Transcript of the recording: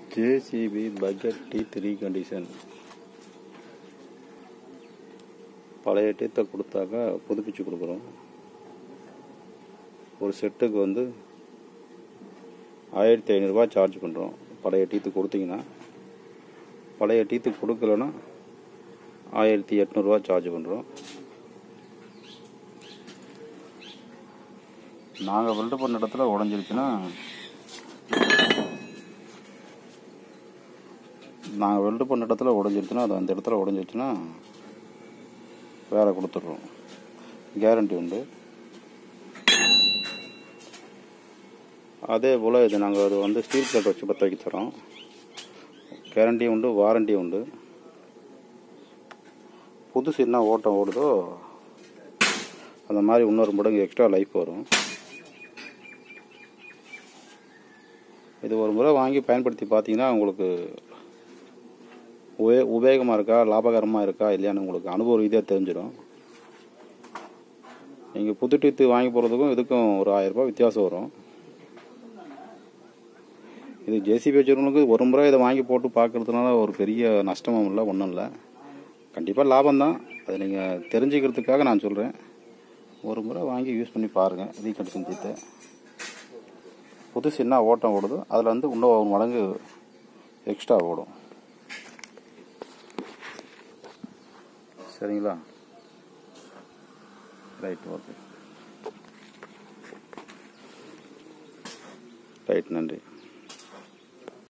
JCB budget T three condition பழைய டீத்தை கொடுத்தாக்கா புதுப்பிச்சு கொடுக்குறோம் ஒரு செட்டுக்கு வந்து ஆயிரத்தி ஐநூறுரூவா சார்ஜ் பண்ணுறோம் பழைய டீத்து கொடுத்தீங்கன்னா பழைய டீத்து கொடுக்கலன்னா ஆயிரத்தி எட்நூறுரூவா சார்ஜ் பண்ணுறோம் நாங்கள் வெல்டு பண்ண இடத்துல உடஞ்சிருச்சுன்னா நாங்கள் வெல்டு பண்ண இடத்துல உடஞ்சிருச்சுன்னா அது அந்த இடத்துல உடஞ்சிருச்சுன்னா வேலை கொடுத்துட்றோம் கேரண்டி உண்டு அதே போல் இது நாங்கள் அது வந்து ஸ்டீல் பிளேட் வச்சு பற்ற வைக்க தரோம் கேரண்டியும் உண்டு வாரண்டியும் உண்டு புதுசு என்ன ஓட்டம் ஓடுதோ அந்த மாதிரி இன்னொரு மடங்கு எக்ஸ்ட்ரா லைஃப் வரும் இது ஒரு முறை வாங்கி பயன்படுத்தி பார்த்தீங்கன்னா உங்களுக்கு உபே உபயோகமாக இருக்கா லாபகரமாக இருக்கா இல்லையான்னு உங்களுக்கு அனுபவ ரீதியாக தெரிஞ்சிடும் நீங்கள் புது டீத்து வாங்கி போகிறதுக்கும் இதுக்கும் ஒரு ஆயிரரூபா வித்தியாசம் வரும் இது ஜேசிபி வச்சுருவங்களுக்கு ஒரு முறை இதை வாங்கி போட்டு பார்க்கறதுனால ஒரு பெரிய நஷ்டமும் இல்லை ஒன்றும் இல்லை கண்டிப்பாக லாபம் தான் அதை நீங்கள் தெரிஞ்சுக்கிறதுக்காக நான் சொல்கிறேன் ஒரு முறை வாங்கி யூஸ் பண்ணி பாருங்கள் ரீகண்டிஷன் டீத்தை புதுசு என்ன ஓட்டம் ஓடுதோ அதில் வந்து இன்னும் ஒரு மடங்கு எக்ஸ்ட்ரா ஓடும் சரிங்களா ரைட் ஓகே ரைட் நன்றி